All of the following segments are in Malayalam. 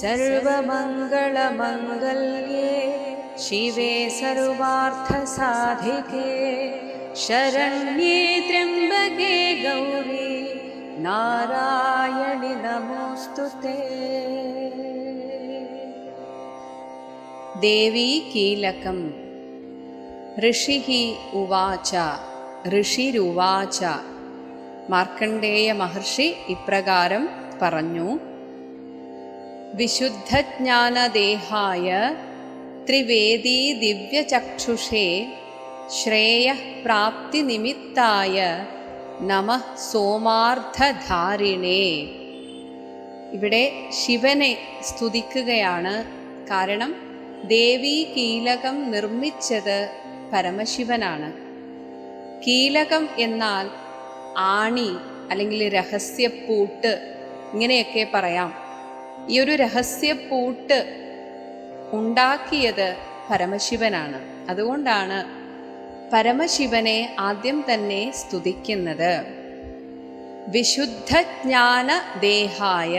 सर्वमङ्गलमङ्गल्ये शिवे सर्वार्थसाधिके शरण्ये त्र्यम्बके गौरी नारायणि नमोऽस्तु ते देवी कीलकम् ഋഷിः ഉവാച ഋഷിരുവാച മാർക്കണ്ഡേയ മഹർഷി ഇപ്രകാരം പറഞ്ഞു വിശുദ്ധജ്ഞാനദേഹായ ത്രിവേദീ ദിവ്യചക്ഷുഷേ ശ്രേയപ്രാപ്തിനിമിത്തായ നമ സോമാർദ്ധധാരിണേ ഇവിടെ ശിവനെ സ്തുതിക്കുകയാണ് കാരണം ദേവി കീലകം നിർമ്മിച്ചത് പരമശിവനാണ് കീലകം എന്നാൽ ആണി അല്ലെങ്കിൽ രഹസ്യപ്പൂട്ട് ഇങ്ങനെയൊക്കെ പറയാം ഈ ഒരു രഹസ്യപ്പൂട്ട് ഉണ്ടാക്കിയത് പരമശിവനാണ് അതുകൊണ്ടാണ് പരമശിവനെ ആദ്യം തന്നെ സ്തുതിക്കുന്നത് വിശുദ്ധജ്ഞാന ദേഹായ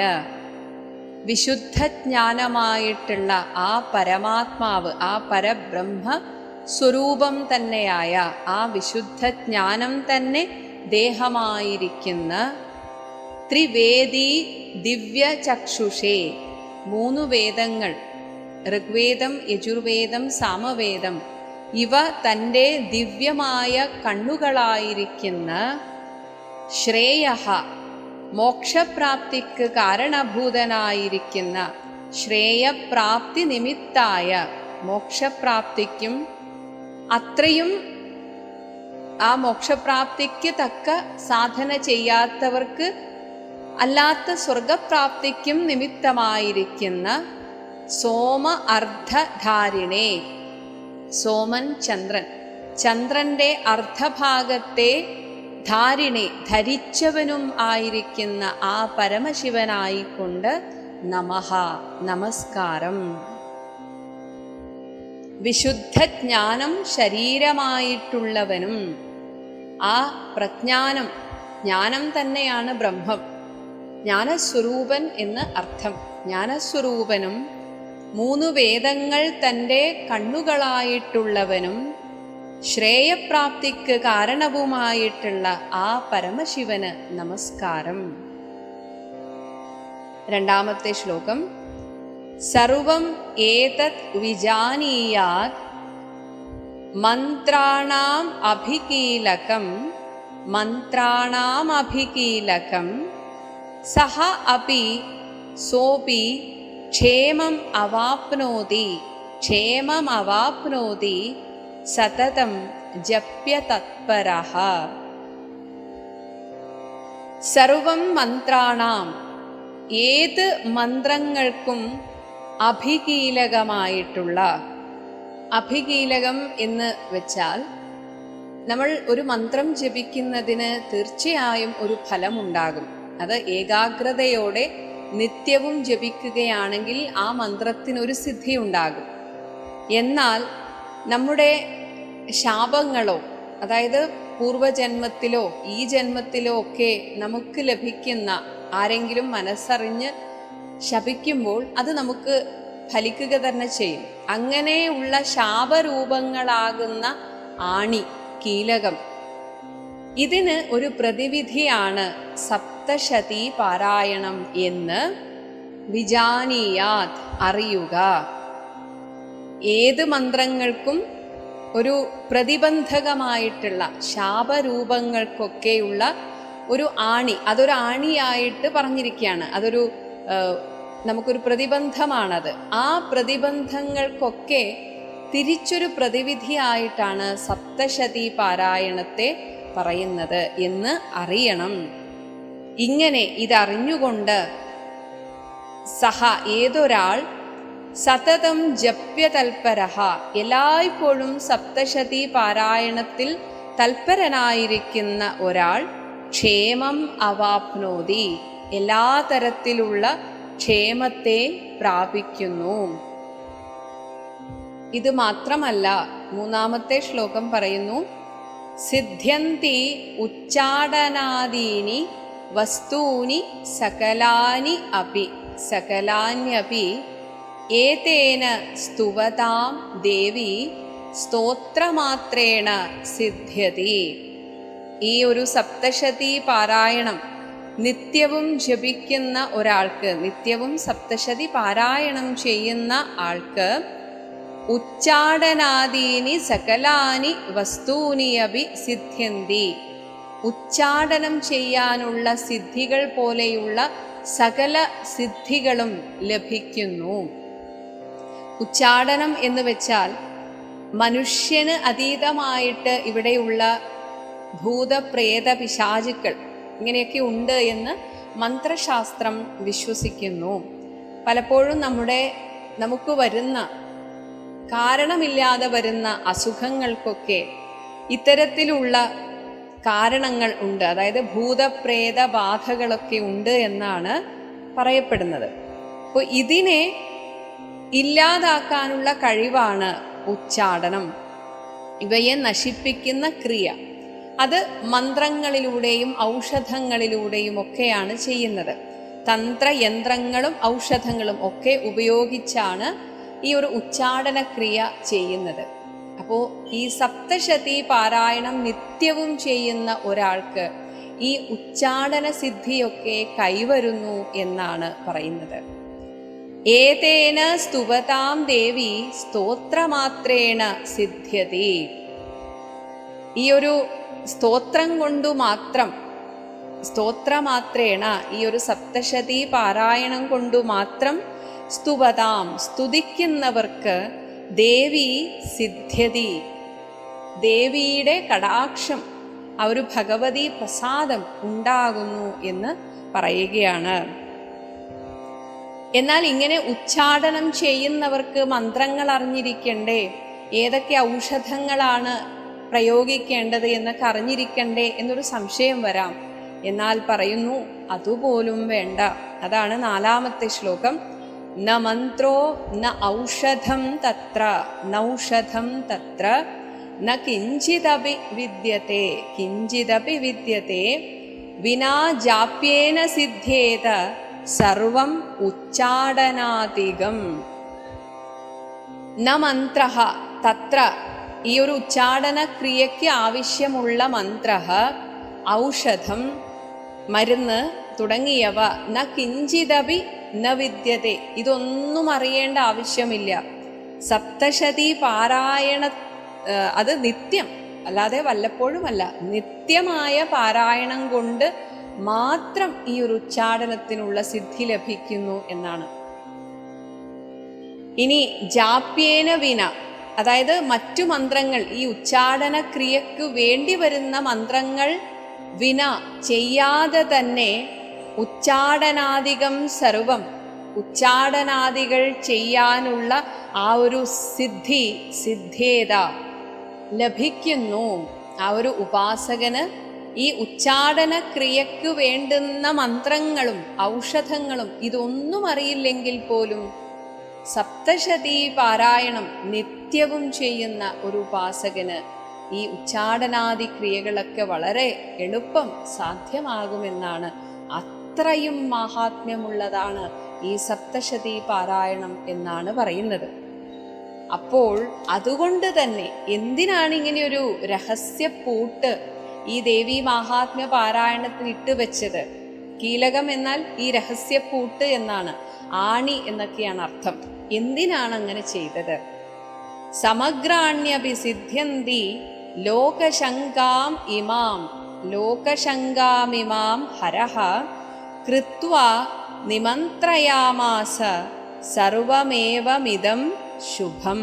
വിശുദ്ധജ്ഞാനമായിട്ടുള്ള ആ പരമാത്മാവ് ആ പരബ്രഹ്മ സ്വരൂപം തന്നെയായ ആ വിശുദ്ധജ്ഞാനം തന്നെ ദേഹമായിരിക്കുന്ന ത്രിവേദി ദിവ്യ ചക്ഷുഷേ മൂന്ന് വേദങ്ങൾ ഋഗ്വേദം യജുർവേദം സാമവേദം ഇവ തൻ്റെ ദിവ്യമായ കണ്ണുകളായിരിക്കുന്ന ശ്രേയ മോക്ഷപ്രാപ്തിക്ക് കാരണഭൂതനായിരിക്കുന്ന ശ്രേയപ്രാപ്തി നിമിത്തായ മോക്ഷപ്രാപ്തിക്കും അത്രയും ആ മോക്ഷപ്രാപ്തിക്ക് തക്ക സാധന ചെയ്യാത്തവർക്ക് അല്ലാത്ത സ്വർഗപ്രാപ്തിക്കും നിമിത്തമായിരിക്കുന്ന സോമ അർദ്ധധാരിണേ സോമൻ ചന്ദ്രൻ ചന്ദ്രന്റെ അർദ്ധഭാഗത്തെ ധാരിണി ധരിച്ചവനും ആയിരിക്കുന്ന ആ പരമശിവനായിക്കൊണ്ട് നമഹ നമസ്കാരം വിശുദ്ധജ്ഞാനം ശരീരമായിട്ടുള്ളവനും ആ പ്രജ്ഞാനം ജ്ഞാനം തന്നെയാണ് ബ്രഹ്മം ജ്ഞാനസ്വരൂപൻ എന്ന് അർത്ഥം ജ്ഞാനസ്വരൂപനും മൂന്ന് വേദങ്ങൾ തൻ്റെ കണ്ണുകളായിട്ടുള്ളവനും ശ്രേയപ്രാപ്തിക്ക് കാരണവുമായിട്ടുള്ള ആ പരമശിവന് നമസ്കാരം രണ്ടാമത്തെ ശ്ലോകം സർവം ഏതത് വിജാനീയാത് മന്ത്രാണാം അഭികീലകം മന്ത്രാണാം അഭികീലകം സഹ അപി സോപി ക്ഷേമം അവാപ്നോതി ക്ഷേമം അവാപ്നോതി സതതം ജപ്യതത്പര സർവം മന്ത്രാണാം ഏത് മന്ത്രങ്ങൾക്കും അഭികീലകമായിട്ടുള്ള അഭികീലകം എന്ന് വെച്ചാൽ നമ്മൾ ഒരു മന്ത്രം ജപിക്കുന്നതിന് തീർച്ചയായും ഒരു ഫലമുണ്ടാകും അത് ഏകാഗ്രതയോടെ നിത്യവും ജപിക്കുകയാണെങ്കിൽ ആ മന്ത്രത്തിനൊരു സിദ്ധി ഉണ്ടാകും എന്നാൽ നമ്മുടെ ശാപങ്ങളോ അതായത് പൂർവജന്മത്തിലോ ഈ ജന്മത്തിലോ ഒക്കെ നമുക്ക് ലഭിക്കുന്ന ആരെങ്കിലും മനസ്സറിഞ്ഞ് ശപിക്കുമ്പോൾ അത് നമുക്ക് ഫലിക്കുക തന്നെ ചെയ്യും അങ്ങനെയുള്ള ശാപരൂപങ്ങളാകുന്ന ആണി കീലകം ഇതിന് ഒരു പ്രതിവിധിയാണ് സപ്തശതി പാരായണം എന്ന് വിജാനീയാത് അറിയുക ഏത് മന്ത്രങ്ങൾക്കും ഒരു പ്രതിബന്ധകമായിട്ടുള്ള ശാപരൂപങ്ങൾക്കൊക്കെയുള്ള ഒരു ആണി അതൊരു ആണിയായിട്ട് പറഞ്ഞിരിക്കുകയാണ് അതൊരു നമുക്കൊരു പ്രതിബന്ധമാണത് ആ പ്രതിബന്ധങ്ങൾക്കൊക്കെ തിരിച്ചൊരു പ്രതിവിധിയായിട്ടാണ് സപ്തശതി പാരായണത്തെ പറയുന്നത് എന്ന് അറിയണം ഇങ്ങനെ ഇതറിഞ്ഞുകൊണ്ട് സഹ ഏതൊരാൾ സതതം ജപ്യതൽപരഹ എല്ലായ്പ്പോഴും സപ്തശതി പാരായണത്തിൽ തൽപരനായിരിക്കുന്ന ഒരാൾ ക്ഷേമം അവാപ്നോതി എല്ലാ തരത്തിലുള്ള ക്ഷേമത്തെ പ്രാപിക്കുന്നു ഇത് മാത്രമല്ല മൂന്നാമത്തെ ശ്ലോകം പറയുന്നു സിദ്ധ്യന്തി ഉച്ചാടനാദീനി വസ്തൂനി സകലാനി അപി സകലാന്യപി ഏതേന സ്തുവതാം ദേവി സ്തോത്രമാത്രേണ സിദ്ധ്യതി ഈ ഒരു സപ്തശതി പാരായണം നിത്യവും ജപിക്കുന്ന ഒരാൾക്ക് നിത്യവും സപ്തശതി പാരായണം ചെയ്യുന്ന ആൾക്ക് ഉച്ചാടനാദീനി സകലാനി വസ്തൂനി അപി സിദ്ധ്യന്തി ഉച്ചാടനം ചെയ്യാനുള്ള സിദ്ധികൾ പോലെയുള്ള സകല സിദ്ധികളും ലഭിക്കുന്നു ഉച്ചാടനം എന്ന് വെച്ചാൽ മനുഷ്യന് അതീതമായിട്ട് ഇവിടെയുള്ള ഭൂതപ്രേത പിശാചുക്കൾ ഇങ്ങനെയൊക്കെ ഉണ്ട് എന്ന് മന്ത്രശാസ്ത്രം വിശ്വസിക്കുന്നു പലപ്പോഴും നമ്മുടെ നമുക്ക് വരുന്ന കാരണമില്ലാതെ വരുന്ന അസുഖങ്ങൾക്കൊക്കെ ഇത്തരത്തിലുള്ള കാരണങ്ങൾ ഉണ്ട് അതായത് ഭൂതപ്രേത ബാധകളൊക്കെ ഉണ്ട് എന്നാണ് പറയപ്പെടുന്നത് അപ്പോൾ ഇതിനെ ഇല്ലാതാക്കാനുള്ള കഴിവാണ് ഉച്ചാടനം ഇവയെ നശിപ്പിക്കുന്ന ക്രിയ അത് മന്ത്രങ്ങളിലൂടെയും ഔഷധങ്ങളിലൂടെയും ഒക്കെയാണ് ചെയ്യുന്നത് തന്ത്രയന്ത്രങ്ങളും ഔഷധങ്ങളും ഒക്കെ ഉപയോഗിച്ചാണ് ഈ ഒരു ഉച്ചാടന ക്രിയ ചെയ്യുന്നത് അപ്പോൾ ഈ സപ്തശതി പാരായണം നിത്യവും ചെയ്യുന്ന ഒരാൾക്ക് ഈ ഉച്ചാടന സിദ്ധിയൊക്കെ കൈവരുന്നു എന്നാണ് പറയുന്നത് ഏതേന സ്തുവതാം ദേവി സ്തോത്രമാത്രേണ സിദ്ധ്യതി ഈ ഒരു സ്തോത്രം കൊണ്ടു മാത്രം സ്തോത്രമാത്രേണ ഈ ഒരു സപ്തശതി പാരായണം കൊണ്ടു മാത്രം സ്തുവതാം സ്തുതിക്കുന്നവർക്ക് ദേവി സിദ്ധ്യതി ദേവിയുടെ കടാക്ഷം ആ ഒരു ഭഗവതി പ്രസാദം ഉണ്ടാകുന്നു എന്ന് പറയുകയാണ് എന്നാൽ ഇങ്ങനെ ഉച്ചാടനം ചെയ്യുന്നവർക്ക് മന്ത്രങ്ങൾ അറിഞ്ഞിരിക്കണ്ടേ ഏതൊക്കെ ഔഷധങ്ങളാണ് പ്രയോഗിക്കേണ്ടത് എന്നൊക്കെ അറിഞ്ഞിരിക്കണ്ടേ എന്നൊരു സംശയം വരാം എന്നാൽ പറയുന്നു അതുപോലും വേണ്ട അതാണ് നാലാമത്തെ ശ്ലോകം ന മന്ത്രോ ന ഔഷധം തത്ര നൗഷധം തത്ര ന കിഞ്ചിദപി വിദ്യത്തെ കിഞ്ചിദപി വിദ്യത്തെ വിനാ ജാപ്യേന സിദ്ധ്യേത സർവം ഉച്ചാടനാധികം ന മന്ത്ര തത്ര ഈ ഒരു ഉച്ചാടന ക്രിയയ്ക്ക് ആവശ്യമുള്ള മന്ത്ര ഔഷധം മരുന്ന് തുടങ്ങിയവ ന കിഞ്ചിതപി ന വിദ്യത്തെ ഇതൊന്നും അറിയേണ്ട ആവശ്യമില്ല സപ്തശതി പാരായണ ആ, അത് നിത്യം അല്ലാതെ വല്ലപ്പോഴുമല്ല നിത്യമായ പാരായണം കൊണ്ട് മാത്രം ഈ ഒരു ഉച്ചാടനത്തിനുള്ള സിദ്ധി ലഭിക്കുന്നു എന്നാണ് ഇനി ജാപ്യേന വിന അതായത് മറ്റു മന്ത്രങ്ങൾ ഈ ഉച്ചാടന ക്രിയക്ക് വേണ്ടി വരുന്ന മന്ത്രങ്ങൾ വിന ചെയ്യാതെ തന്നെ ഉച്ചാടനാദികം സർവം ഉച്ചാടനാദികൾ ചെയ്യാനുള്ള ആ ഒരു സിദ്ധി സിദ്ധേത ലഭിക്കുന്നു ആ ഒരു ഉപാസകന് ഈ ഉച്ചാടന ക്രിയക്ക് വേണ്ടുന്ന മന്ത്രങ്ങളും ഔഷധങ്ങളും ഇതൊന്നും അറിയില്ലെങ്കിൽ പോലും സപ്തശതി പാരായണം നിത്യവും ചെയ്യുന്ന ഒരു ഉപാസകന് ഈ ഉച്ചാടനാദി ക്രിയകളൊക്കെ വളരെ എളുപ്പം സാധ്യമാകുമെന്നാണ് അത്രയും മാഹാത്മ്യമുള്ളതാണ് ഈ സപ്തശതി പാരായണം എന്നാണ് പറയുന്നത് അപ്പോൾ അതുകൊണ്ട് തന്നെ എന്തിനാണ് ഇങ്ങനെ ഒരു രഹസ്യ പൂട്ട് ഈ ദേവി മാഹാത്മ്യ പാരായണത്തിന് ഇട്ടുവെച്ചത് കീലകം എന്നാൽ ഈ രഹസ്യ പൂട്ട് എന്നാണ് ആണി എന്നൊക്കെയാണ് അർത്ഥം എന്തിനാണ് അങ്ങനെ ചെയ്തത് സമഗ്രാണ്യപി സിദ്ധ്യന്തി ലോകശങ്കാം ഇമാം ലോകശങ്കാമിമാം ഹരഹ കൃത്വാ നിമന്ത്രയാമാസ സർവമേവമിതം ശുഭം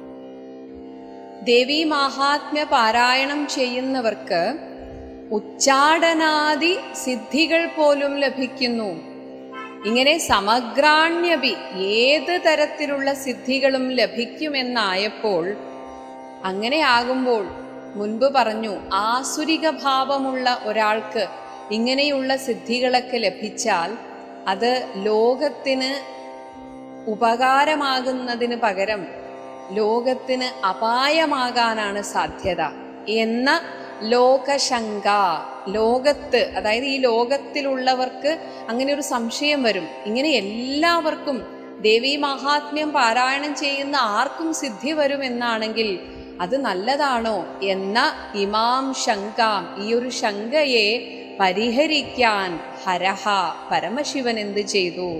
ദേവി മാഹാത്മ്യ പാരായണം ചെയ്യുന്നവർക്ക് ഉച്ചാടനാദി സിദ്ധികൾ പോലും ലഭിക്കുന്നു ഇങ്ങനെ സമഗ്രാണ്യപി ഏത് തരത്തിലുള്ള സിദ്ധികളും ലഭിക്കുമെന്നായപ്പോൾ അങ്ങനെ ആകുമ്പോൾ മുൻപ് പറഞ്ഞു ആസുരിക ഭാവമുള്ള ഒരാൾക്ക് ഇങ്ങനെയുള്ള സിദ്ധികളൊക്കെ ലഭിച്ചാൽ അത് ലോകത്തിന് ഉപകാരമാകുന്നതിന് പകരം ലോകത്തിന് അപായമാകാനാണ് സാധ്യത എന്ന ലോകശങ്ക ലോകത്ത് അതായത് ഈ ലോകത്തിലുള്ളവർക്ക് അങ്ങനെ ഒരു സംശയം വരും ഇങ്ങനെ എല്ലാവർക്കും ദേവീ മഹാത്മ്യം പാരായണം ചെയ്യുന്ന ആർക്കും സിദ്ധി വരുമെന്നാണെങ്കിൽ അത് നല്ലതാണോ എന്ന ഇമാം ശങ്കാം ഈ ഒരു ശങ്കയെ പരിഹരിക്കാൻ ഹരഹ പരമശിവൻ എന്ത് ചെയ്തു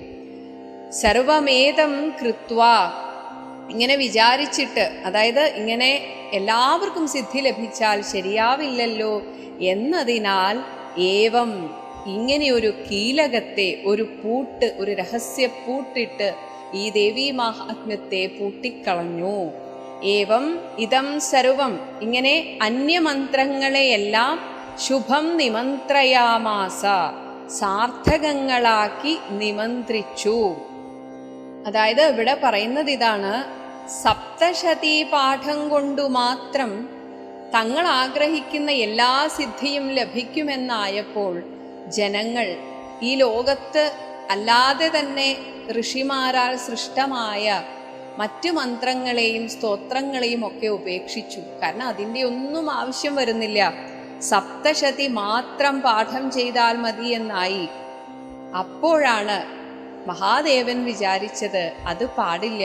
സർവമേതം കൃത്വ ഇങ്ങനെ വിചാരിച്ചിട്ട് അതായത് ഇങ്ങനെ എല്ലാവർക്കും സിദ്ധി ലഭിച്ചാൽ ശരിയാവില്ലല്ലോ എന്നതിനാൽ ഏവം ഇങ്ങനെയൊരു കീലകത്തെ ഒരു പൂട്ട് ഒരു രഹസ്യ പൂട്ടിട്ട് ഈ ദേവീ മഹാത്മ്യത്തെ പൂട്ടിക്കളഞ്ഞു ഏവം ഇതം സർവം ഇങ്ങനെ അന്യമന്ത്രങ്ങളെയെല്ലാം ശുഭം നിമന്ത്രയാമാസ സാർത്ഥകങ്ങളാക്കി നിമന്ത്രിച്ചു അതായത് ഇവിടെ പറയുന്നത് ഇതാണ് സപ്തശതി പാഠം കൊണ്ടു മാത്രം തങ്ങൾ ആഗ്രഹിക്കുന്ന എല്ലാ സിദ്ധിയും ലഭിക്കുമെന്നായപ്പോൾ ജനങ്ങൾ ഈ ലോകത്ത് അല്ലാതെ തന്നെ ഋഷിമാരാൽ സൃഷ്ടമായ മറ്റു മന്ത്രങ്ങളെയും സ്തോത്രങ്ങളെയും ഒക്കെ ഉപേക്ഷിച്ചു കാരണം അതിൻ്റെ ഒന്നും ആവശ്യം വരുന്നില്ല സപ്തശതി മാത്രം പാഠം ചെയ്താൽ മതി എന്നായി അപ്പോഴാണ് മഹാദേവൻ വിചാരിച്ചത് അത് പാടില്ല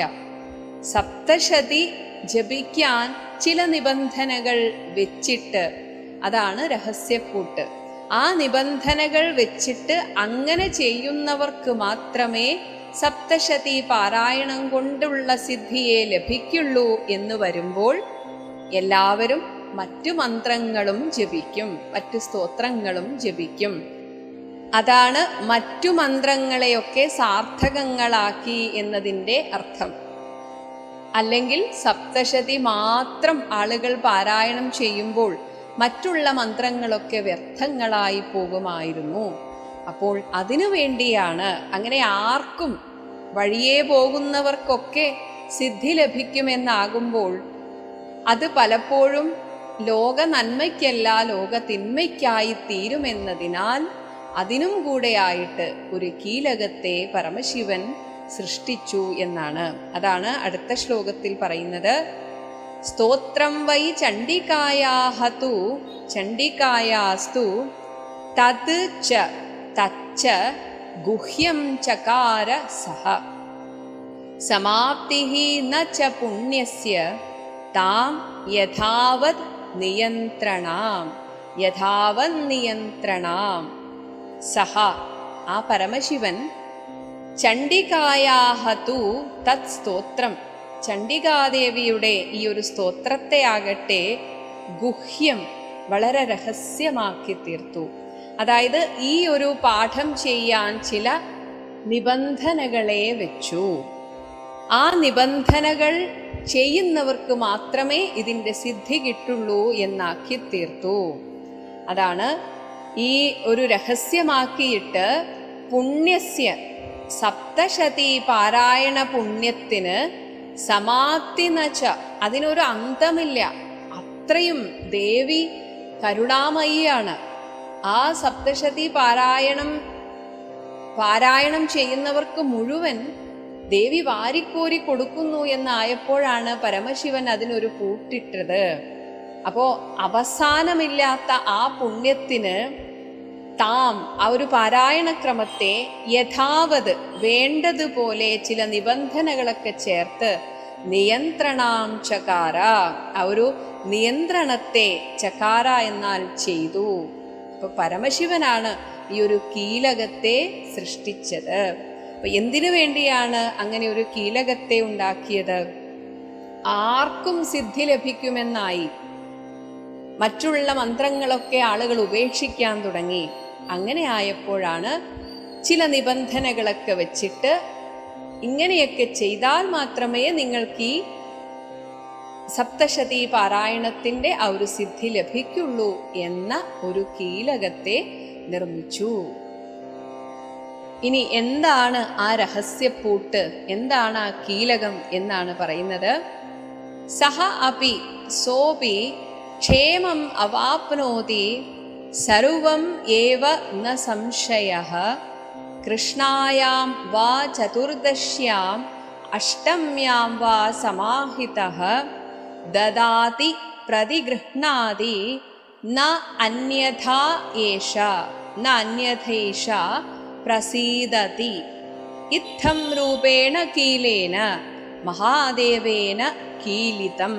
സപ്തശതി ജപിക്കാൻ ചില നിബന്ധനകൾ വെച്ചിട്ട് അതാണ് രഹസ്യക്കൂട്ട് ആ നിബന്ധനകൾ വെച്ചിട്ട് അങ്ങനെ ചെയ്യുന്നവർക്ക് മാത്രമേ സപ്തശതി പാരായണം കൊണ്ടുള്ള സിദ്ധിയെ ലഭിക്കുള്ളൂ എന്ന് വരുമ്പോൾ എല്ലാവരും മറ്റു മന്ത്രങ്ങളും ജപിക്കും മറ്റു സ്തോത്രങ്ങളും ജപിക്കും അതാണ് മറ്റു മന്ത്രങ്ങളെയൊക്കെ സാർത്ഥകങ്ങളാക്കി എന്നതിൻ്റെ അർത്ഥം അല്ലെങ്കിൽ സപ്തശതി മാത്രം ആളുകൾ പാരായണം ചെയ്യുമ്പോൾ മറ്റുള്ള മന്ത്രങ്ങളൊക്കെ വ്യർത്ഥങ്ങളായി പോകുമായിരുന്നു അപ്പോൾ അതിനു വേണ്ടിയാണ് അങ്ങനെ ആർക്കും വഴിയേ പോകുന്നവർക്കൊക്കെ സിദ്ധി ലഭിക്കുമെന്നാകുമ്പോൾ അത് പലപ്പോഴും ലോക നന്മയ്ക്കല്ല ലോക തിന്മയ്ക്കായി തീരുമെന്നതിനാൽ അതിനും കൂടെയായിട്ട് ഒരു കീലകത്തെ പരമശിവൻ സൃഷ്ടിച്ചു എന്നാണ് അതാണ് അടുത്ത ശ്ലോകത്തിൽ പറയുന്നത് സ്തോത്രം വൈ ചണ്ഡികായാഹതു ചണ്ഡികായാസ്തു തത് ച തച്ച ഗുഹ്യം ചകാര സഹ സമാപ്തി ന ച പുണ്യസ്യ താം യഥാവത് നിയന്ത്രണാം യഥാവത് നിയന്ത്രണാം സഹ ആ പരമശിവൻ ചണ്ഡികായാഹതു തത് സ്തോത്രം ചണ്ഡികാദേവിയുടെ ഈ ഒരു സ്തോത്രത്തെ ആകട്ടെ ഗുഹ്യം വളരെ രഹസ്യമാക്കി തീർത്തു അതായത് ഈ ഒരു പാഠം ചെയ്യാൻ ചില നിബന്ധനകളെ വെച്ചു ആ നിബന്ധനകൾ ചെയ്യുന്നവർക്ക് മാത്രമേ ഇതിൻ്റെ സിദ്ധി കിട്ടുള്ളൂ എന്നാക്കി തീർത്തു അതാണ് ഈ ഒരു രഹസ്യമാക്കിയിട്ട് പുണ്യസ്യ സപ്തശതി പാരായണ പുണ്യത്തിന് സമാപ്തി നച്ച അതിനൊരു അന്തമില്ല അത്രയും ദേവി കരുണാമയിയാണ് ആ സപ്തശതി പാരായണം പാരായണം ചെയ്യുന്നവർക്ക് മുഴുവൻ ദേവി വാരിക്കോരി കൊടുക്കുന്നു എന്നായപ്പോഴാണ് പരമശിവൻ അതിനൊരു പൂട്ടിട്ടത് അപ്പോ അവസാനമില്ലാത്ത ആ പുണ്യത്തിന് താം ആ ഒരു പാരായണക്രമത്തെ യഥാവത് വേണ്ടതുപോലെ ചില നിബന്ധനകളൊക്കെ ചേർത്ത് നിയന്ത്രണാം ചകാര ആ ഒരു നിയന്ത്രണത്തെ ചകാര എന്നാൽ ചെയ്തു അപ്പൊ പരമശിവനാണ് ഈ ഒരു കീലകത്തെ സൃഷ്ടിച്ചത് അപ്പൊ എന്തിനു വേണ്ടിയാണ് അങ്ങനെ ഒരു കീലകത്തെ ഉണ്ടാക്കിയത് ആർക്കും സിദ്ധി ലഭിക്കുമെന്നായി മറ്റുള്ള മന്ത്രങ്ങളൊക്കെ ആളുകൾ ഉപേക്ഷിക്കാൻ തുടങ്ങി അങ്ങനെ ആയപ്പോഴാണ് ചില നിബന്ധനകളൊക്കെ വെച്ചിട്ട് ഇങ്ങനെയൊക്കെ ചെയ്താൽ മാത്രമേ നിങ്ങൾക്ക് ഈ സപ്തശതി പാരായണത്തിന്റെ ആ ഒരു സിദ്ധി ലഭിക്കുള്ളൂ എന്ന ഒരു കീലകത്തെ നിർമ്മിച്ചു ഇനി എന്താണ് ആ രഹസ്യപ്പൂട്ട് എന്താണ് ആ കീലകം എന്നാണ് പറയുന്നത് സഹ അപി സോപി ക്ഷേമം അവാപ്നോതി സർവം ഏവ ന സംശയ കൃഷ്ണായാം വാ ചതുർദശ്യാം അഷ്ടമ്യാം വാ സമാഹിത ദദാതി പ്രതിഗൃഹ്ണാതി ന അന്യഥാ ഏഷ ന അന്യഥേഷ പ്രസീദതി ഇത്തം രൂപേണ കീലേന മഹാദേവേന കീലിതം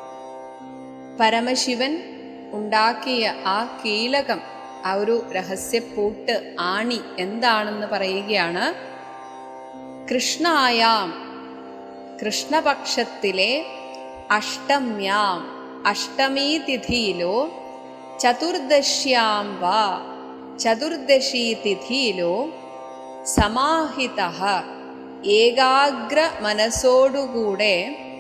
പരമശിവൻ ഉണ്ടാക്കിയ ആ കീലകം ആ ഒരു രഹസ്യപ്പൂട്ട് ആണി എന്താണെന്ന് പറയുകയാണ് കൃഷ്ണായാം കൃഷ്ണപക്ഷത്തിലെ അഷ്ടമ്യാം അഷ്ടമീ തിഥിയിലോ ചതുർദശ്യാം വാ ചതുർദശീ തിഥിയിലോ സമാഹിത ഏകാഗ്ര മനസ്സോടുകൂടെ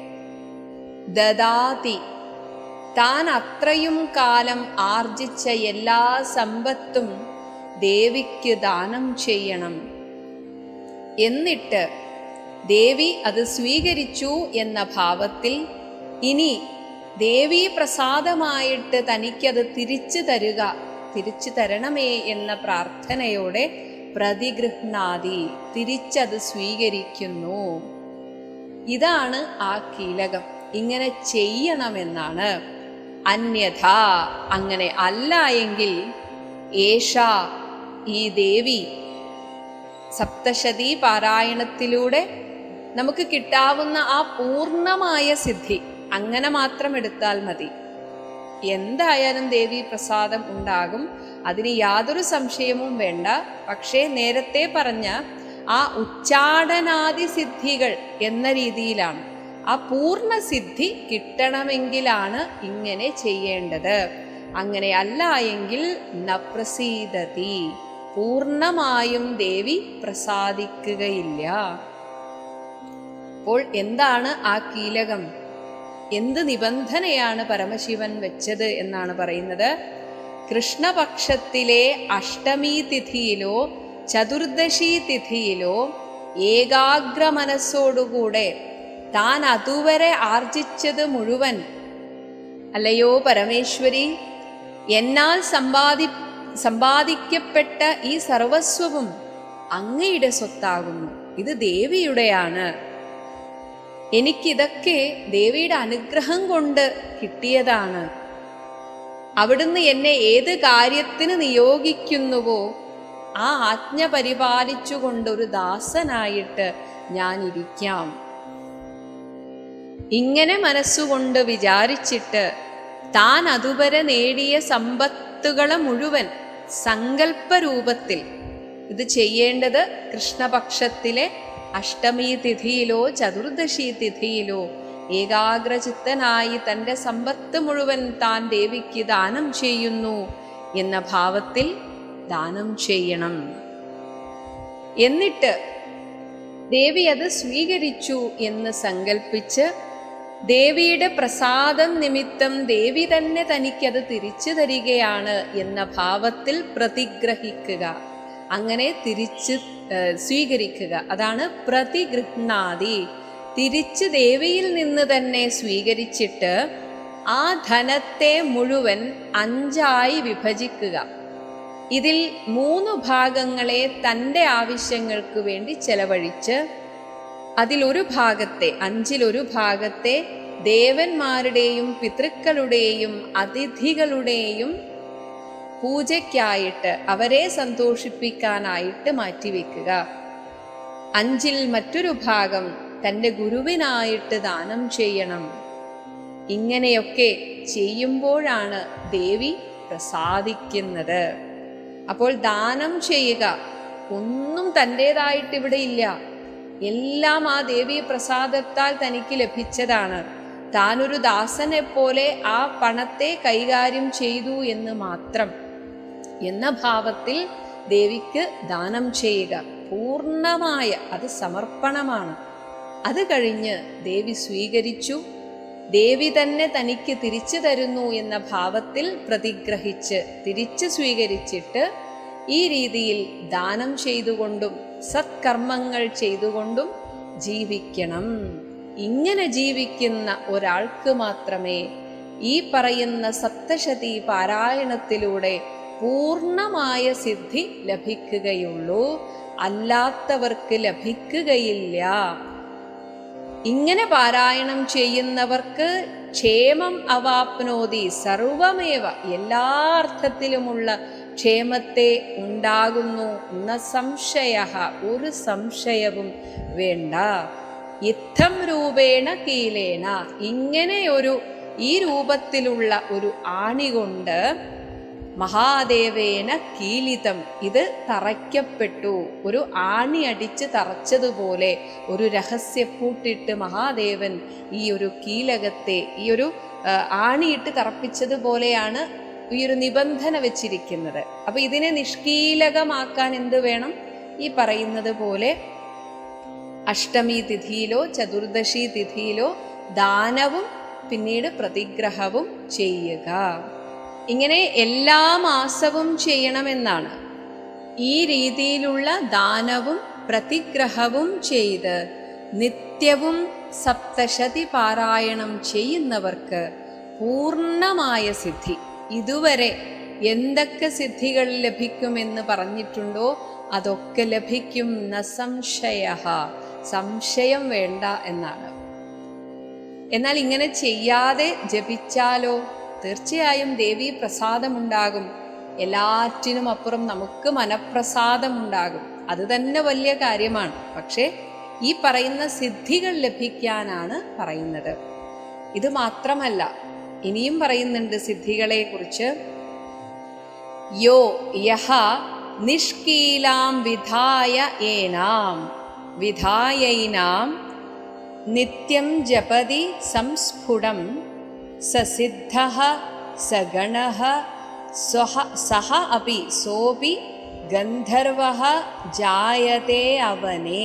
ദദാതി താൻ അത്രയും കാലം ആർജിച്ച എല്ലാ സമ്പത്തും ദേവിക്ക് ദാനം ചെയ്യണം എന്നിട്ട് ദേവി അത് സ്വീകരിച്ചു എന്ന ഭാവത്തിൽ ഇനി ദേവീ പ്രസാദമായിട്ട് തനിക്കത് തിരിച്ചു തരുക തിരിച്ചു തരണമേ എന്ന പ്രാർത്ഥനയോടെ പ്രതിഗൃഹ്ണാതി തിരിച്ചത് സ്വീകരിക്കുന്നു ഇതാണ് ആ കീലകം ഇങ്ങനെ ചെയ്യണമെന്നാണ് അന്യഥ അങ്ങനെ അല്ല എങ്കിൽ ഏഷ ഈ ദേവി സപ്തശതി പാരായണത്തിലൂടെ നമുക്ക് കിട്ടാവുന്ന ആ പൂർണ്ണമായ സിദ്ധി അങ്ങനെ മാത്രം എടുത്താൽ മതി എന്തായാലും ദേവി പ്രസാദം ഉണ്ടാകും അതിന് യാതൊരു സംശയവും വേണ്ട പക്ഷേ നേരത്തെ പറഞ്ഞ ആ ഉച്ചാടനാദി സിദ്ധികൾ എന്ന രീതിയിലാണ് ആ പൂർണ്ണ സിദ്ധി കിട്ടണമെങ്കിലാണ് ഇങ്ങനെ ചെയ്യേണ്ടത് അങ്ങനെ അല്ല എങ്കിൽ നപ്രസീദതി പൂർണ്ണമായും ദേവി പ്രസാദിക്കുകയില്ല അപ്പോൾ എന്താണ് ആ കീലകം എന്ത് നിബന്ധനയാണ് പരമശിവൻ വെച്ചത് എന്നാണ് പറയുന്നത് കൃഷ്ണപക്ഷത്തിലെ അഷ്ടമി തിഥിയിലോ ചതുർദശി തിഥിയിലോ ഏകാഗ്ര മനസ്സോടുകൂടെ താൻ അതുവരെ ആർജിച്ചത് മുഴുവൻ അല്ലയോ പരമേശ്വരി എന്നാൽ സമ്പാദി സമ്പാദിക്കപ്പെട്ട ഈ സർവസ്വവും അങ്ങയുടെ സ്വത്താകുന്നു ഇത് ദേവിയുടെയാണ് എനിക്കിതൊക്കെ ദേവിയുടെ അനുഗ്രഹം കൊണ്ട് കിട്ടിയതാണ് അവിടുന്ന് എന്നെ ഏത് കാര്യത്തിന് നിയോഗിക്കുന്നുവോ ആ ആജ്ഞ പരിപാലിച്ചുകൊണ്ട് ഒരു ദാസനായിട്ട് ഞാൻ ഇരിക്കാം ഇങ്ങനെ മനസ്സുകൊണ്ട് വിചാരിച്ചിട്ട് താൻ അതുവരെ നേടിയ സമ്പത്തുകളെ മുഴുവൻ സങ്കല്പരൂപത്തിൽ ഇത് ചെയ്യേണ്ടത് കൃഷ്ണപക്ഷത്തിലെ അഷ്ടമി തിഥിയിലോ ചതുർദശി തിഥിയിലോ ഏകാഗ്രചിത്തനായി തൻ്റെ സമ്പത്ത് മുഴുവൻ താൻ ദേവിക്ക് ദാനം ചെയ്യുന്നു എന്ന ഭാവത്തിൽ ദാനം ചെയ്യണം എന്നിട്ട് ദേവി അത് സ്വീകരിച്ചു എന്ന് സങ്കല്പിച്ച് ദേവിയുടെ പ്രസാദം നിമിത്തം ദേവി തന്നെ തനിക്കത് തിരിച്ചു തരികയാണ് എന്ന ഭാവത്തിൽ പ്രതിഗ്രഹിക്കുക അങ്ങനെ തിരിച്ച് ഏഹ്, സ്വീകരിക്കുക അതാണ് പ്രതിഗൃഹ്ണാതി തിരിച്ച് ദേവിയിൽ നിന്ന് തന്നെ സ്വീകരിച്ചിട്ട് ആ ധനത്തെ മുഴുവൻ അഞ്ചായി വിഭജിക്കുക ഇതിൽ മൂന്ന് ഭാഗങ്ങളെ തൻ്റെ ആവശ്യങ്ങൾക്ക് വേണ്ടി ചെലവഴിച്ച് അതിലൊരു ഭാഗത്തെ അഞ്ചിലൊരു ഭാഗത്തെ ദേവന്മാരുടെയും പിതൃക്കളുടെയും അതിഥികളുടെയും പൂജയ്ക്കായിട്ട് അവരെ സന്തോഷിപ്പിക്കാനായിട്ട് മാറ്റിവെക്കുക അഞ്ചിൽ മറ്റൊരു ഭാഗം തൻ്റെ ഗുരുവിനായിട്ട് ദാനം ചെയ്യണം ഇങ്ങനെയൊക്കെ ചെയ്യുമ്പോഴാണ് ദേവി പ്രസാദിക്കുന്നത് അപ്പോൾ ദാനം ചെയ്യുക ഒന്നും തൻ്റേതായിട്ട് ഇവിടെ ഇല്ല എല്ലാം ആ ദേവി പ്രസാദത്താൽ തനിക്ക് ലഭിച്ചതാണ് താനൊരു ദാസനെ പോലെ ആ പണത്തെ കൈകാര്യം ചെയ്തു എന്ന് മാത്രം എന്ന ഭാവത്തിൽ ദേവിക്ക് ദാനം ചെയ്യുക പൂർണ്ണമായ അത് സമർപ്പണമാണ് അത് കഴിഞ്ഞ് ദേവി സ്വീകരിച്ചു ദേവി തന്നെ തനിക്ക് തിരിച്ചു തരുന്നു എന്ന ഭാവത്തിൽ പ്രതിഗ്രഹിച്ച് തിരിച്ചു സ്വീകരിച്ചിട്ട് ഈ രീതിയിൽ ദാനം ചെയ്തുകൊണ്ടും സത്കർമ്മങ്ങൾ ചെയ്തുകൊണ്ടും ജീവിക്കണം ഇങ്ങനെ ജീവിക്കുന്ന ഒരാൾക്ക് മാത്രമേ ഈ പറയുന്ന സപ്തശതി പാരായണത്തിലൂടെ പൂർണ്ണമായ സിദ്ധി ലഭിക്കുകയുള്ളൂ അല്ലാത്തവർക്ക് ലഭിക്കുകയില്ല ഇങ്ങനെ പാരായണം ചെയ്യുന്നവർക്ക് ക്ഷേമം അവാപ്നോതി സർവമേവ എല്ലാ അർത്ഥത്തിലുമുള്ള ക്ഷേമത്തെ ഉണ്ടാകുന്നു ന സംശയ ഒരു സംശയവും വേണ്ട ഇത്തം രൂപേണ കീലേന ഇങ്ങനെയൊരു ഈ രൂപത്തിലുള്ള ഒരു ആണി കൊണ്ട് മഹാദേവേന കീലിതം ഇത് തറയ്ക്കപ്പെട്ടു ഒരു ആണി അടിച്ച് തറച്ചതുപോലെ ഒരു രഹസ്യപ്പൂട്ടിട്ട് മഹാദേവൻ ഈ ഒരു കീലകത്തെ ഈ ഒരു ആ, ആണിയിട്ട് തറപ്പിച്ചതുപോലെയാണ് ഈ ഒരു നിബന്ധന വെച്ചിരിക്കുന്നത് അപ്പൊ ഇതിനെ നിഷ്കീലകമാക്കാൻ എന്ത് വേണം ഈ പറയുന്നത് പോലെ അഷ്ടമി തിഥിയിലോ ചതുർദശി തിഥിയിലോ ദാനവും പിന്നീട് പ്രതിഗ്രഹവും ചെയ്യുക ഇങ്ങനെ എല്ലാ മാസവും ചെയ്യണമെന്നാണ് ഈ രീതിയിലുള്ള ദാനവും പ്രതിഗ്രഹവും ചെയ്ത് നിത്യവും സപ്തശതി പാരായണം ചെയ്യുന്നവർക്ക് പൂർണ്ണമായ സിദ്ധി ഇതുവരെ എന്തൊക്കെ സിദ്ധികൾ ലഭിക്കുമെന്ന് പറഞ്ഞിട്ടുണ്ടോ അതൊക്കെ ലഭിക്കും ന സംശയ സംശയം വേണ്ട എന്നാണ് എന്നാൽ ഇങ്ങനെ ചെയ്യാതെ ജപിച്ചാലോ തീർച്ചയായും ദേവി പ്രസാദമുണ്ടാകും എല്ലാറ്റിനും അപ്പുറം നമുക്ക് മനപ്രസാദമുണ്ടാകും അത് തന്നെ വലിയ കാര്യമാണ് പക്ഷേ ഈ പറയുന്ന സിദ്ധികൾ ലഭിക്കാനാണ് പറയുന്നത് ഇത് മാത്രമല്ല ഇനിയും പറയുന്നുണ്ട് സിദ്ധികളെ കുറിച്ച് യോ യഹ നിഷ്കീലാം വിധായ ഏനാം വിധായൈനാം നിത്യം ജപതി സംസ്ഫുടം സസിദ്ധ സഗണ സ്വഹ സഹ അപി സോപി ഗന്ധർവ ജായതേ അവനേ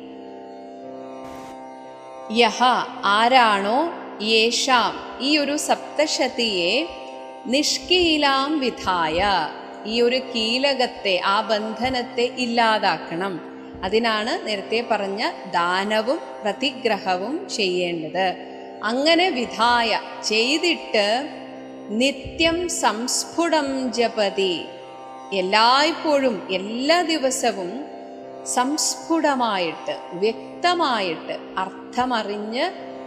യഹ ആരാണോ യേഷാം ഈ ഒരു സപ്തശതിയെ നിഷ്കീലാം വിധായ ഈ ഒരു കീലകത്തെ ആ ബന്ധനത്തെ ഇല്ലാതാക്കണം അതിനാണ് നേരത്തെ പറഞ്ഞ ദാനവും പ്രതിഗ്രഹവും ചെയ്യേണ്ടത് അങ്ങനെ വിധായ ചെയ്തിട്ട് നിത്യം സംസ്ഫുടം ജപതി എല്ലായ്പ്പോഴും എല്ലാ ദിവസവും സംസ്ഫുടമായിട്ട് വ്യക്തമായിട്ട് അർത്ഥമറിഞ്ഞ്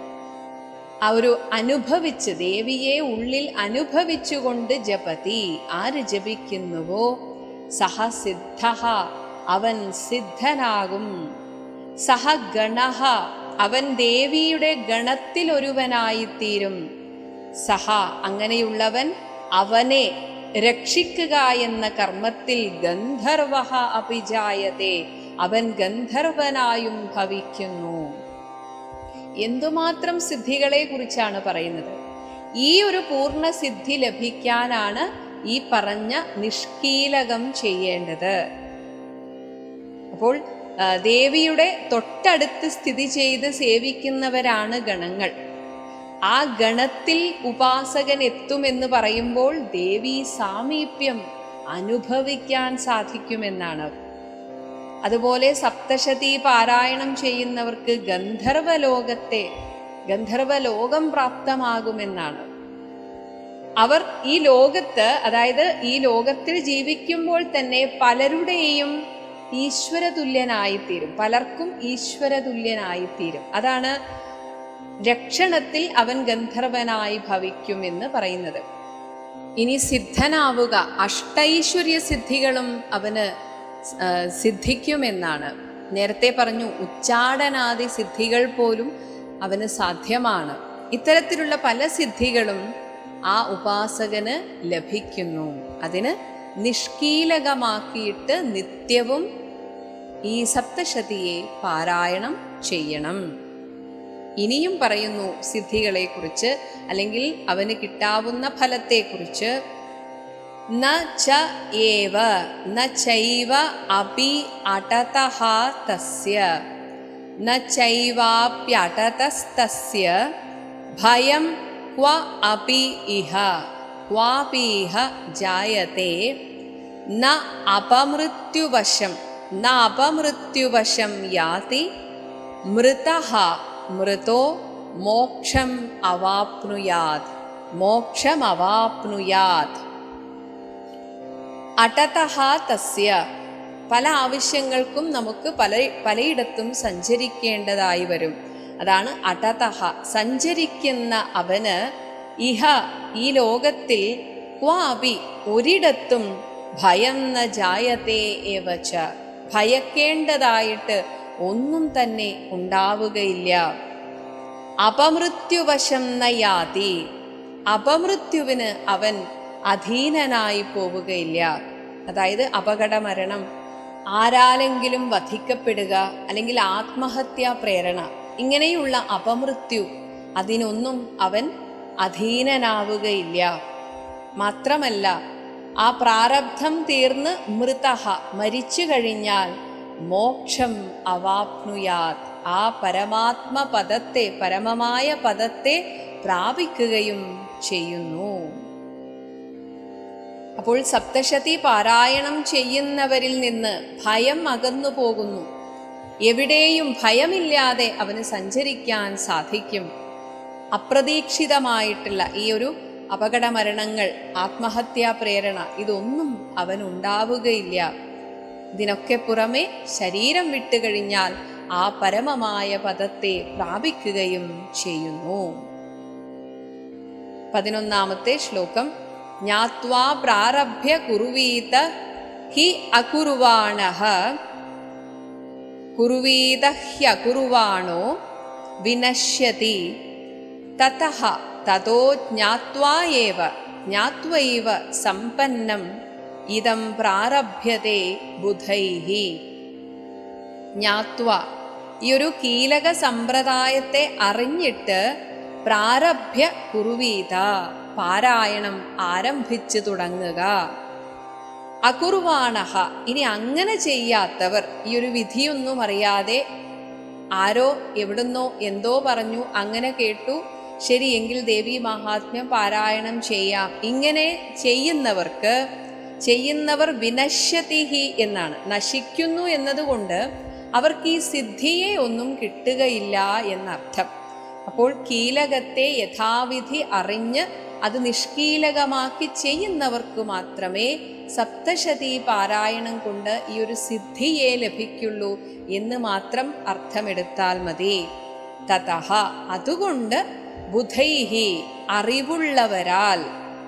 ആ ഒരു അനുഭവിച്ച് ദേവിയെ ഉള്ളിൽ അനുഭവിച്ചുകൊണ്ട് ജപതി ആര് ജപിക്കുന്നുവോ സഹ സിദ്ധ അവൻ സിദ്ധനാകും സഹ ഗണഹ അവൻ ദേവിയുടെ ഗണത്തിൽ ഒരുവനായിത്തീരും സഹ അങ്ങനെയുള്ളവൻ അവനെ രക്ഷിക്കുക എന്ന കർമ്മത്തിൽ ഗന്ധർവ അഭിജായത്തെ അവൻ ഗന്ധർവനായും ഭവിക്കുന്നു എന്തുമാത്രം സിദ്ധികളെ കുറിച്ചാണ് പറയുന്നത് ഈ ഒരു പൂർണ്ണ സിദ്ധി ലഭിക്കാനാണ് ഈ പറഞ്ഞ നിഷ്കീലകം ചെയ്യേണ്ടത് അപ്പോൾ ആ, ദേവിയുടെ തൊട്ടടുത്ത് സ്ഥിതി ചെയ്ത് സേവിക്കുന്നവരാണ് ഗണങ്ങൾ ആ ഗണത്തിൽ ഉപാസകൻ എത്തുമെന്ന് പറയുമ്പോൾ ദേവി സാമീപ്യം അനുഭവിക്കാൻ സാധിക്കുമെന്നാണ് അതുപോലെ സപ്തശതി പാരായണം ചെയ്യുന്നവർക്ക് ഗന്ധർവലോകത്തെ ഗന്ധർവലോകം പ്രാപ്തമാകുമെന്നാണ് അവർ ഈ ലോകത്ത് അതായത് ഈ ലോകത്തിൽ ജീവിക്കുമ്പോൾ തന്നെ പലരുടെയും ഈശ്വര തുല്യനായിത്തീരും പലർക്കും ഈശ്വര തുല്യനായിത്തീരും അതാണ് രക്ഷണത്തിൽ അവൻ ഗന്ധർവനായി ഭവിക്കുമെന്ന് പറയുന്നത് ഇനി സിദ്ധനാവുക അഷ്ടൈശ്വര്യ സിദ്ധികളും അവന് ആ, സിദ്ധിക്കുമെന്നാണ് നേരത്തെ പറഞ്ഞു ഉച്ചാടനാദി സിദ്ധികൾ പോലും അവന് സാധ്യമാണ് ഇത്തരത്തിലുള്ള പല സിദ്ധികളും ആ ഉപാസകന് ലഭിക്കുന്നു അതിന് നിഷ്കീലകമാക്കിയിട്ട് നിത്യവും ഈ സപ്തശതിയെ പാരായണം ചെയ്യണം ഇനിയും പറയുന്നു സിദ്ധികളെക്കുറിച്ച് അല്ലെങ്കിൽ അവന് കിട്ടാവുന്ന ഫലത്തെക്കുറിച്ച് ന ച ഏവ ന ചൈവ അപി അടതഃ തസ്യ ന ചൈവാപ്യടതസ്തസ്യ ഭയം ക്വ അപി ഇഹ ക്വാപീഹ ജായത്തെ ന അപമൃത്യുവശം ന അപമൃത്യുവശം യാതി മൃതഃ മൃതോ മോക്ഷം അവാപ്നുയാത് മോക്ഷം അവാപ്നുയാത് അടതഹ തസ്യ പല ആവശ്യങ്ങൾക്കും നമുക്ക് പല പലയിടത്തും സഞ്ചരിക്കേണ്ടതായി വരും അതാണ് അടതഹ സഞ്ചരിക്കുന്ന അവന് ഇഹ ഈ ലോകത്തിൽ ക്വാപി ഒരിടത്തും ഭയം ന ജായതേ ഏവച്ച ഭയക്കേണ്ടതായിട്ട് ഒന്നും തന്നെ ഉണ്ടാവുകയില്ല അപമൃത്യുവശം നയാതി അപമൃത്യുവിന് അവൻ അധീനനായി പോവുകയില്ല അതായത് അപകട മരണം ആരാലെങ്കിലും വധിക്കപ്പെടുക അല്ലെങ്കിൽ ആത്മഹത്യാ പ്രേരണ ഇങ്ങനെയുള്ള അപമൃത്യു അതിനൊന്നും അവൻ അധീനനാവുകയില്ല മാത്രമല്ല ആ പ്രാരബ്ധം തീർന്ന് മൃതഹ മരിച്ചു കഴിഞ്ഞാൽ മോക്ഷം അവാപ്നുയാത് ആ പരമാത്മ പദത്തെ പരമമായ പദത്തെ പ്രാപിക്കുകയും ചെയ്യുന്നു അപ്പോൾ സപ്തശതി പാരായണം ചെയ്യുന്നവരിൽ നിന്ന് ഭയം അകന്നു പോകുന്നു എവിടെയും ഭയമില്ലാതെ അവന് സഞ്ചരിക്കാൻ സാധിക്കും അപ്രതീക്ഷിതമായിട്ടുള്ള ഈ ഒരു അപകട മരണങ്ങൾ ആത്മഹത്യാ പ്രേരണ ഇതൊന്നും അവനുണ്ടാവുകയില്ല ഇതിനൊക്കെ പുറമെ ശരീരം വിട്ടുകഴിഞ്ഞാൽ ആ പരമമായ പദത്തെ പ്രാപിക്കുകയും ചെയ്യുന്നു പതിനൊന്നാമത്തെ ശ്ലോകം ജ്ഞാത്വാ പ്രാരഭ്യ കുറുവീത ഹി അകുറുവാണഃ കുറുവീത ഹ്യകുറുവാണോ വിനശ്യതി തതഃ തതോ ജ്ഞാത്വാ ഏവ ജ്ഞാത്വൈവ സമ്പന്നം ഇതം പ്രാരഭ്യത്തെ ബുധൈഹി ജ്ഞാത്വ ഈ ഒരു കീലക സമ്പ്രദായത്തെ അറിഞ്ഞിട്ട് പ്രാരഭ്യ കുറുവീത പാരായണം ആരംഭിച്ചു തുടങ്ങുക അകുർവാണഹ ഇനി അങ്ങനെ ചെയ്യാത്തവർ ഈ ഒരു വിധിയൊന്നും അറിയാതെ ആരോ എവിടുന്നോ എന്തോ പറഞ്ഞു അങ്ങനെ കേട്ടു ശരി എങ്കിൽ ദേവി മഹാത്മ്യം പാരായണം ചെയ്യാം ഇങ്ങനെ ചെയ്യുന്നവർക്ക് ചെയ്യുന്നവർ വിനശ്യതിഹി എന്നാണ് നശിക്കുന്നു എന്നതുകൊണ്ട് അവർക്ക് ഈ സിദ്ധിയെ ഒന്നും കിട്ടുകയില്ല എന്നർത്ഥം അപ്പോൾ കീലകത്തെ യഥാവിധി അറിഞ്ഞ് അത് നിഷ്കീലകമാക്കി ചെയ്യുന്നവർക്ക് മാത്രമേ സപ്തശതി പാരായണം കൊണ്ട് ഈ ഒരു സിദ്ധിയെ ലഭിക്കുള്ളൂ എന്ന് മാത്രം അർത്ഥമെടുത്താൽ മതി തതഹ അതുകൊണ്ട് ബുധൈഹി അറിവുള്ളവരാൽ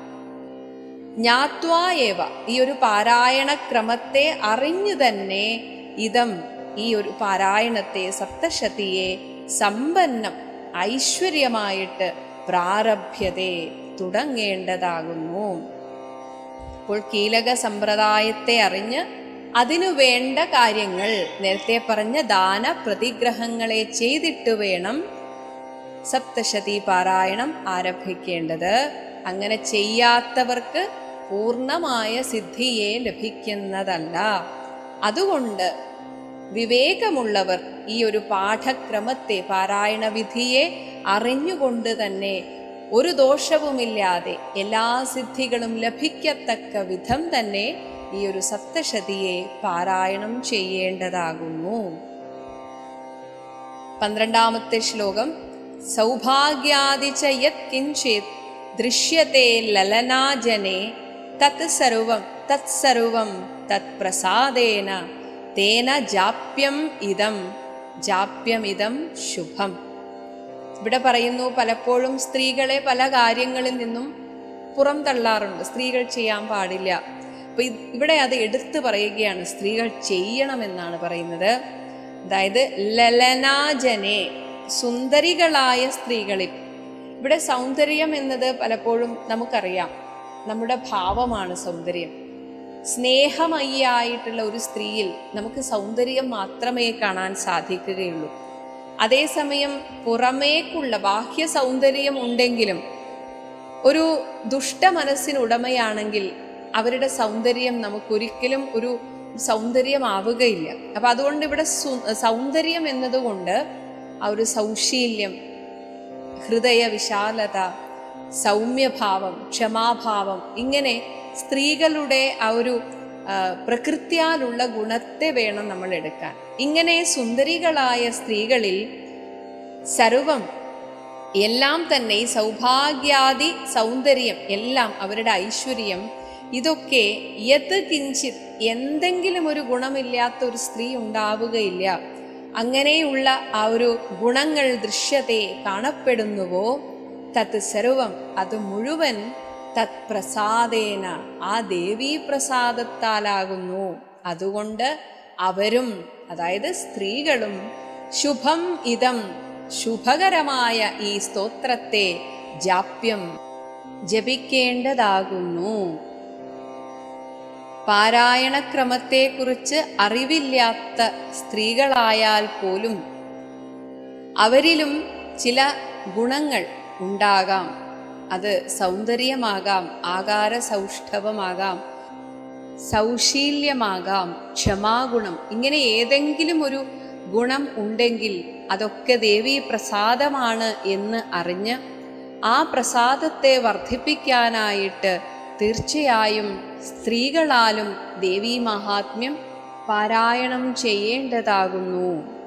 ജ്ഞാത്വായേവ ഈ ഒരു പാരായണ ക്രമത്തെ അറിഞ്ഞു തന്നെ ഇതം ഈ ഒരു പാരായണത്തെ സപ്തശതിയെ സമ്പന്നം ഐശ്വര്യമായിട്ട് പ്രാരഭ്യതേ തുടങ്ങേണ്ടതാകുന്നു അപ്പോൾ കീലക സമ്പ്രദായത്തെ അറിഞ്ഞ് അതിനു വേണ്ട കാര്യങ്ങൾ നേരത്തെ പറഞ്ഞ ദാന പ്രതിഗ്രഹങ്ങളെ ചെയ്തിട്ട് വേണം സപ്തശതി പാരായണം ആരംഭിക്കേണ്ടത് അങ്ങനെ ചെയ്യാത്തവർക്ക് പൂർണ്ണമായ സിദ്ധിയെ ലഭിക്കുന്നതല്ല അതുകൊണ്ട് വിവേകമുള്ളവർ ഈ ഒരു പാഠക്രമത്തെ പാരായണ വിധിയെ അറിഞ്ഞുകൊണ്ട് തന്നെ ഒരു ദോഷവുമില്ലാതെ എല്ലാ സിദ്ധികളും ലഭിക്കത്തക്ക വിധം തന്നെ ഈ ഒരു സപ്തശതിയെ പാരായണം ചെയ്യേണ്ടതാകുന്നു പന്ത്രണ്ടാമത്തെ ശ്ലോകം സൗഭാഗ്യാദിച്ച യത് കിഞ്ചിത് ദൃശ്യത്തെ ലലനാജനെ തത് സർവം തത് സർവം തത് പ്രസാദേന തേന ജാപ്യം ഇതം ജാപ്യമിതം ശുഭം ഇവിടെ പറയുന്നു പലപ്പോഴും സ്ത്രീകളെ പല കാര്യങ്ങളിൽ നിന്നും പുറം തള്ളാറുണ്ട് സ്ത്രീകൾ ചെയ്യാൻ പാടില്ല അപ്പൊ ഇത് ഇവിടെ അത് എടുത്തു പറയുകയാണ് സ്ത്രീകൾ ചെയ്യണമെന്നാണ് പറയുന്നത് അതായത് ലലനാജനെ സുന്ദരികളായ സ്ത്രീകളിൽ ഇവിടെ സൗന്ദര്യം എന്നത് പലപ്പോഴും നമുക്കറിയാം നമ്മുടെ ഭാവമാണ് സൗന്ദര്യം സ്നേഹമയ്യായിട്ടുള്ള ഒരു സ്ത്രീയിൽ നമുക്ക് സൗന്ദര്യം മാത്രമേ കാണാൻ സാധിക്കുകയുള്ളൂ അതേസമയം പുറമേക്കുള്ള ബാഹ്യ സൗന്ദര്യം ഉണ്ടെങ്കിലും ഒരു ദുഷ്ട മനസ്സിനുടമയാണെങ്കിൽ അവരുടെ സൗന്ദര്യം നമുക്കൊരിക്കലും ഒരു സൗന്ദര്യമാവുകയില്ല അപ്പൊ അതുകൊണ്ട് ഇവിടെ സു- സൗന്ദര്യം എന്നതുകൊണ്ട് ആ ഒരു സൗശീല്യം ഹൃദയ വിശാലത സൗമ്യഭാവം ക്ഷമാഭാവം ഇങ്ങനെ സ്ത്രീകളുടെ ആ ഒരു ആ, പ്രകൃത്യാലുള്ള ഗുണത്തെ വേണം നമ്മൾ എടുക്കാൻ ഇങ്ങനെ സുന്ദരികളായ സ്ത്രീകളിൽ സർവം എല്ലാം തന്നെ ഈ സൗഭാഗ്യാദി സൗന്ദര്യം എല്ലാം അവരുടെ ഐശ്വര്യം ഇതൊക്കെ യത് കിഞ്ചിത് എന്തെങ്കിലും ഒരു ഗുണമില്ലാത്ത ഒരു സ്ത്രീ ഉണ്ടാവുകയില്ല അങ്ങനെയുള്ള ആ ഒരു ഗുണങ്ങൾ ദൃശ്യത്തെ കാണപ്പെടുന്നുവോ തത് സർവം അത് മുഴുവൻ തത് പ്രസാദേന ആ ദേവീ പ്രസാദത്താലാകുന്നു അതുകൊണ്ട് അവരും അതായത് സ്ത്രീകളും ശുഭം ഇതം ശുഭകരമായ ഈ സ്തോത്രത്തെ ജാപ്യം ജപിക്കേണ്ടതാകുന്നു പാരായണക്രമത്തെക്കുറിച്ച് അറിവില്ലാത്ത സ്ത്രീകളായാൽ പോലും അവരിലും ചില ഗുണങ്ങൾ ഉണ്ടാകാം അത് സൗന്ദര്യമാകാം ആകാര സൗഷ്ഠവമാകാം സൗശീല്യമാകാം ക്ഷമാഗുണം ഇങ്ങനെ ഏതെങ്കിലും ഒരു ഗുണം ഉണ്ടെങ്കിൽ അതൊക്കെ ദേവീ പ്രസാദമാണ് എന്ന് അറിഞ്ഞ് ആ പ്രസാദത്തെ വർദ്ധിപ്പിക്കാനായിട്ട് തീർച്ചയായും സ്ത്രീകളാലും ദേവീ മഹാത്മ്യം പാരായണം ചെയ്യേണ്ടതാകുന്നു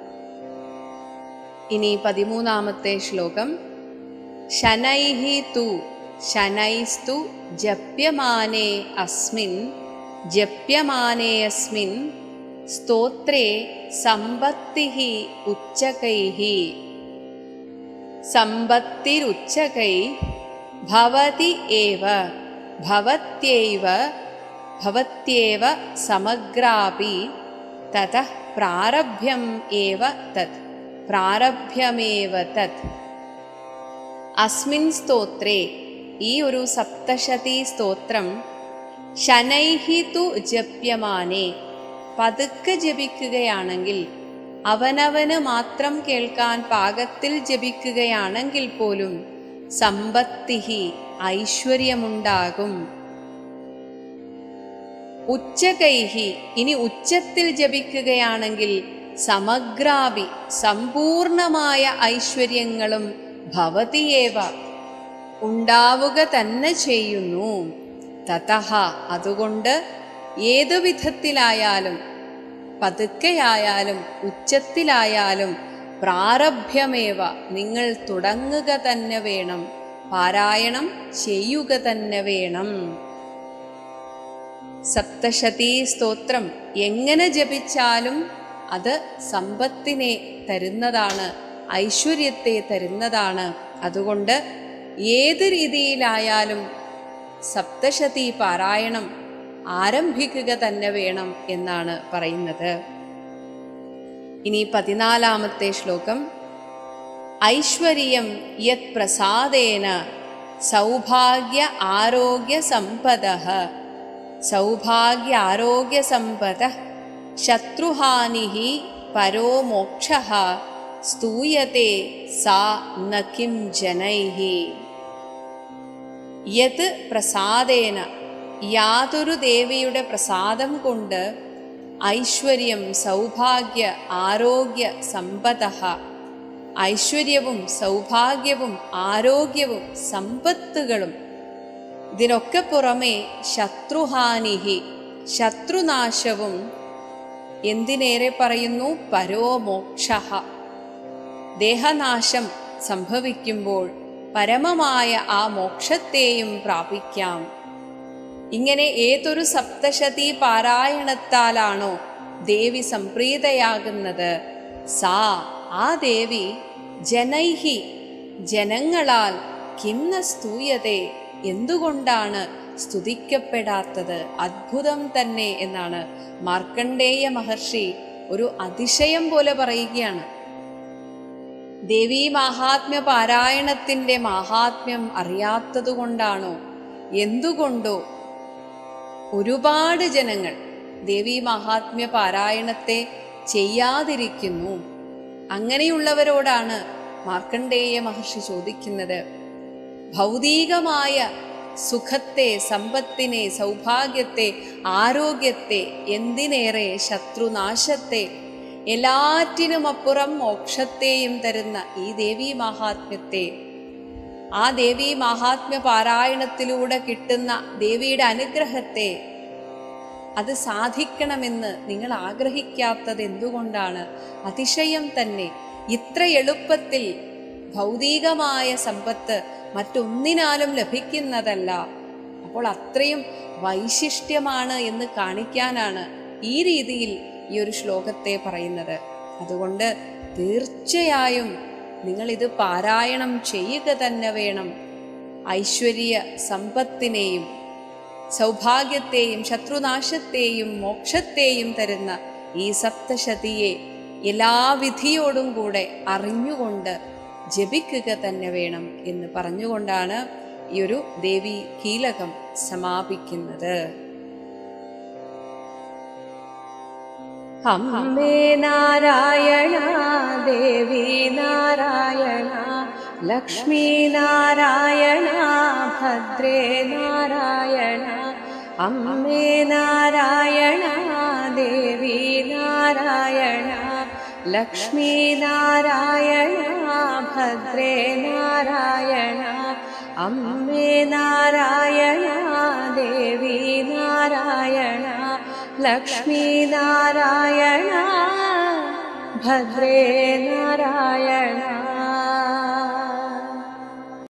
ഇനി പതിമൂന്നാമത്തെ ശ്ലോകം ശനൈഹി തു ശനൈസ്തു ജപ്യമാനേ അസ്മിൻ ജപ്യമാനേ അസ്മിൻ സ്തോത്രേ സമ്പത്തിഃ ഉച്ചകൈഃ സമ്പത്തിരുച്ചകൈ ഭവതി ഏവ ഭവത്യൈവ ഭവത്യേവ സമഗ്രാപി തതഃ പ്രാരഭ്യം ഏവ തത് പ്രാരഭ്യമേവ തത് അസ്മിൻ സ്തോത്രേ ഈ ഒരു സപ്തശതി സ്തോത്രം ശനൈഹി തു ജപ്യമാനേ പതുക്കെ ജപിക്കുകയാണെങ്കിൽ അവനവന് മാത്രം കേൾക്കാൻ പാകത്തിൽ ജപിക്കുകയാണെങ്കിൽ പോലും സമ്പത്തിഹി ഐശ്വര്യമുണ്ടാകും ഉച്ചകൈഹി ഇനി ഉച്ചത്തിൽ ജപിക്കുകയാണെങ്കിൽ സമഗ്രാപി സമ്പൂർണമായ ഐശ്വര്യങ്ങളും ഭവതിയേവ ഉണ്ടാവുക തന്നെ ചെയ്യുന്നു തതഹ അതുകൊണ്ട് ഏതു വിധത്തിലായാലും പതുക്കെയായാലും ഉച്ചത്തിലായാലും പ്രാരഭ്യമേവ നിങ്ങൾ തുടങ്ങുക തന്നെ വേണം പാരായണം ചെയ്യുക തന്നെ വേണം സപ്തശതീ സ്തോത്രം എങ്ങനെ ജപിച്ചാലും അത് സമ്പത്തിനെ തരുന്നതാണ് ഐശ്വര്യത്തെ തരുന്നതാണ് അതുകൊണ്ട് ഏത് രീതിയിലായാലും സപ്തശതി പാരായണം ആരംഭിക്കുക തന്നെ വേണം എന്നാണ് പറയുന്നത് ഇനി പതിനാലാമത്തെ ശ്ലോകം ഐശ്വര്യം യത് പ്രസാദേന സൗഭാഗ്യ ആരോഗ്യ സമ്പദ സൗഭാഗ്യ ആരോഗ്യ സമ്പദ ശത്രുഹാനി പരോ മോക്ഷ സ്തൂയത്തെ സാ ന കിം ജനൈഃ യത് പ്രസാദേന യാതൊരു ദേവിയുടെ പ്രസാദം കൊണ്ട് ഐശ്വര്യം സൗഭാഗ്യ ആരോഗ്യ സമ്പത ഐശ്വര്യവും സൗഭാഗ്യവും ആരോഗ്യവും സമ്പത്തുകളും ഇതിനൊക്കെ പുറമെ ശത്രുഹാനിഹി ശത്രുനാശവും എന്തിനേറെ പറയുന്നു പരോമോക്ഷ ദേഹനാശം സംഭവിക്കുമ്പോൾ പരമമായ ആ മോക്ഷത്തെയും പ്രാപിക്കാം ഇങ്ങനെ ഏതൊരു സപ്തശതി പാരായണത്താലാണോ ദേവി സംപ്രീതയാകുന്നത് സാ ആ ദേവി ജനൈഹി ജനങ്ങളാൽ കിന്ന സ്തൂയതേ എന്തുകൊണ്ടാണ് സ്തുതിക്കപ്പെടാത്തത് അത്ഭുതം തന്നെ എന്നാണ് മാർക്കണ്ഡേയ മഹർഷി ഒരു അതിശയം പോലെ പറയുകയാണ് ദേവീ മാഹാത്മ്യ പാരായണത്തിന്റെ മാഹാത്മ്യം അറിയാത്തതുകൊണ്ടാണോ എന്തുകൊണ്ടോ ഒരുപാട് ജനങ്ങൾ ദേവീ മഹാത്മ്യ പാരായണത്തെ ചെയ്യാതിരിക്കുന്നു അങ്ങനെയുള്ളവരോടാണ് മാർക്കണ്ഡേയ മഹർഷി ചോദിക്കുന്നത് ഭൗതികമായ സുഖത്തെ സമ്പത്തിനെ സൗഭാഗ്യത്തെ ആരോഗ്യത്തെ എന്തിനേറെ ശത്രുനാശത്തെ എല്ലാറ്റിനുമപ്പുറം മോക്ഷത്തെയും തരുന്ന ഈ ദേവീ മാഹാത്മ്യത്തെ ആ ദേവീ മാഹാത്മ്യ പാരായണത്തിലൂടെ കിട്ടുന്ന ദേവിയുടെ അനുഗ്രഹത്തെ അത് സാധിക്കണമെന്ന് നിങ്ങൾ ആഗ്രഹിക്കാത്തത് എന്തുകൊണ്ടാണ് അതിശയം തന്നെ ഇത്ര എളുപ്പത്തിൽ ഭൗതികമായ സമ്പത്ത് മറ്റൊന്നിനാലും ലഭിക്കുന്നതല്ല അപ്പോൾ അത്രയും വൈശിഷ്ട്യമാണ് എന്ന് കാണിക്കാനാണ് ഈ രീതിയിൽ ഈ ഒരു ശ്ലോകത്തെ പറയുന്നത് അതുകൊണ്ട് തീർച്ചയായും നിങ്ങളിത് പാരായണം ചെയ്യുക തന്നെ വേണം ഐശ്വര്യ സമ്പത്തിനെയും സൗഭാഗ്യത്തെയും ശത്രുനാശത്തെയും മോക്ഷത്തെയും തരുന്ന ഈ സപ്തശതിയെ എല്ലാ വിധിയോടും കൂടെ അറിഞ്ഞുകൊണ്ട് ജപിക്കുക തന്നെ വേണം എന്ന് പറഞ്ഞുകൊണ്ടാണ് ഈ ഒരു ദേവി കീലകം സമാപിക്കുന്നത് അമ്മേ നാരായണ ദേവി നാരായണ ലക്ഷ്മീ നാരായണ ഭദ്രേ നാരായണ അമ്മേ നാരായണ ദേവി നാരായണ ലക്ഷ്മീ നാരായണ ഭദ്രേ നാരായണ അമ്മേ നാരായണ ദേവി നാരായണ ലക്ഷ്മീ നാരായണ ഭദ്രേ നാരായണ